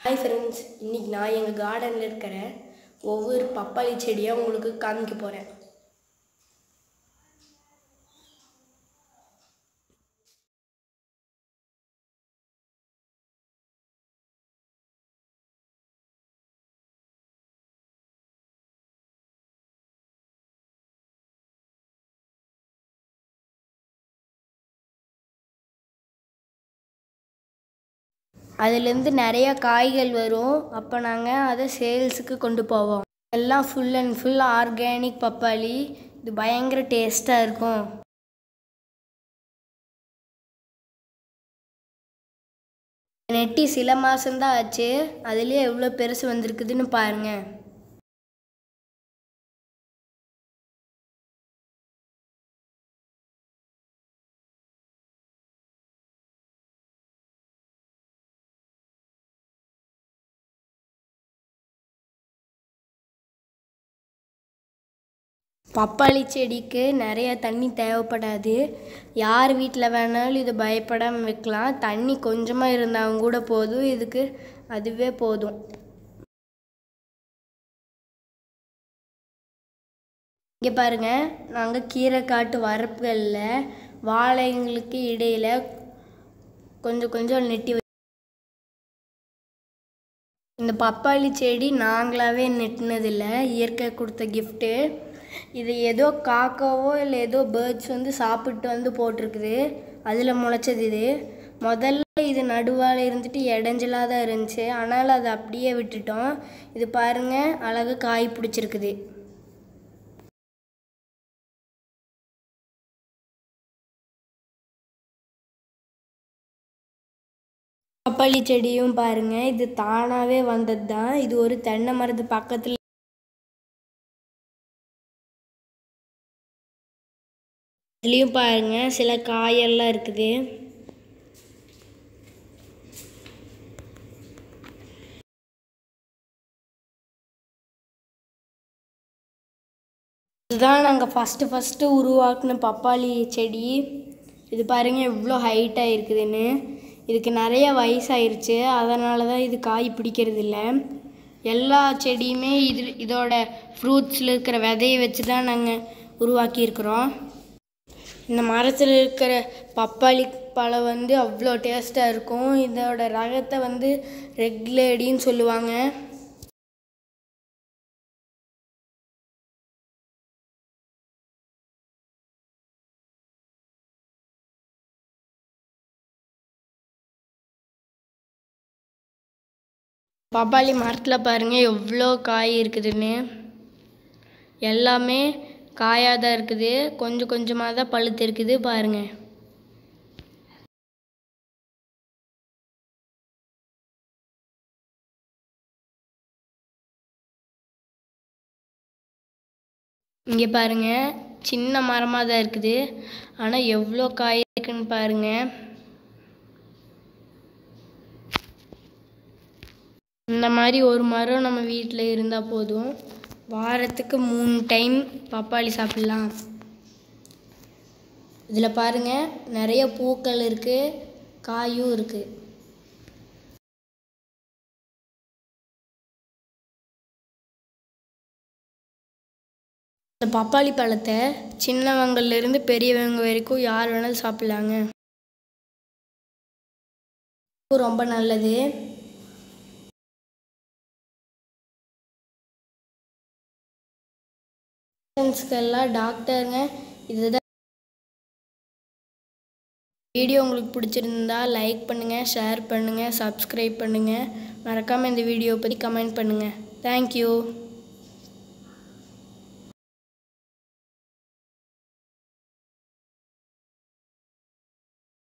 hi friends இன்னைக்கு நான் எங்கள் கார்டனில் இருக்கிற ஒவ்வொரு பப்பாளி செடியாக உங்களுக்கு காமிக்க போகிறேன் அதுலேருந்து நிறைய காய்கள் வரும் அப்போ நாங்கள் அதை சேல்ஸுக்கு கொண்டு போவோம் எல்லாம் ஃபுல் அண்ட் ஃபுல் ஆர்கானிக் பப்பாளி இது பயங்கர டேஸ்ட்டாக இருக்கும் நெட்டி சில மாதம்தான் ஆச்சு அதுலேயே எவ்வளோ பெருசு வந்திருக்குதுன்னு பாருங்கள் பப்பாளி செடிக்கு நிறைய தண்ணி தேவைப்படாது யார் வீட்டில் வேணாலும் இது பயப்படாமல் வைக்கலாம் தண்ணி கொஞ்சமாக இருந்தாலும் கூட போதும் இதுக்கு அதுவே போதும் இங்கே பாருங்கள் நாங்கள் கீரைக்காட்டு வரப்புகளில் வாழைங்களுக்கு இடையில் கொஞ்சம் கொஞ்சம் நெட்டி வை- இந்த பப்பாளி செடி நாங்களாவே நெட்டினதில்லை இயற்கை கொடுத்த கிஃப்ட்டு இது ஏதோ காக்காவோ இல்லை ஏதோ பேர்ட்ஸ் வந்து சாப்பிட்டு வந்து போட்டிருக்குது அதில் முளைச்சது இது முதல்ல இது நடுவால் இருந்துட்டு இடைஞ்சலாக தான் இருந்துச்சு ஆனால் அதை அப்படியே விட்டுட்டோம் இது பாருங்கள் அழகாக காய் பிடிச்சிருக்குது பப்பாளி செடியும் பாருங்க இது தானாகவே வந்தது தான் இது ஒரு தென்னை மரத்து பக்கத்தில் இதுலேயும் பாருங்க சில காயெல்லாம் இருக்குது இதுதான் நாங்கள் ஃபஸ்ட்டு ஃபஸ்ட்டு உருவாக்குன பப்பாளி செடி இது பாருங்க எவ்வளோ ஹைட்டாக இருக்குதுன்னு இதுக்கு நிறைய வயசாயிருச்சு அதனால தான் இது காய் பிடிக்கிறது இல்லை எல்லா செடியுமே இது இதோட ஃப்ரூட்ஸில் இருக்கிற விதையை வச்சு தான் நாங்கள் உருவாக்கியிருக்கிறோம் இந்த மரத்தில் இருக்கிற பப்பாளி பழம் வந்து அவ்வளோ டேஸ்ட்டாக இருக்கும் இதோட ரகத்தை வந்து ரெக்லேடின்னு சொல்லுவாங்க பப்பாளி மரத்தில் பாருங்கள் எவ்வளோ காய் இருக்குதுன்னு எல்லாமே காயாக தான் இருக்குது கொஞ்சம் கொஞ்சமாக தான் பழுத்து இருக்குது பாருங்கள் இங்கே பாருங்க சின்ன மரமாக தான் இருக்குது ஆனால் எவ்வளோ காய் இருக்குன்னு பாருங்கள் இந்த மாதிரி ஒரு மரம் நம்ம வீட்டில் இருந்தால் போதும் வாரத்துக்கு மூணு டைம் பப்பாளி சாப்பிட்லாம் இதில் பாருங்கள் நிறைய பூக்கள் இருக்குது காயும் இருக்குது இந்த பப்பாளி பழத்தை சின்னவங்கள்லேருந்து பெரியவங்க வரைக்கும் யார் வேணாலும் சாப்பிட்லாங்க ரொம்ப நல்லது பேரண்ட்ஸ்க்கெல்லாம் டாக்டருங்க இதுதான் வீடியோ உங்களுக்கு பிடிச்சிருந்தா லைக் பண்ணுங்கள் ஷேர் பண்ணுங்கள் சப்ஸ்கிரைப் பண்ணுங்கள் மறக்காமல் இந்த வீடியோ பற்றி கமெண்ட் பண்ணுங்கள் தேங்க்யூ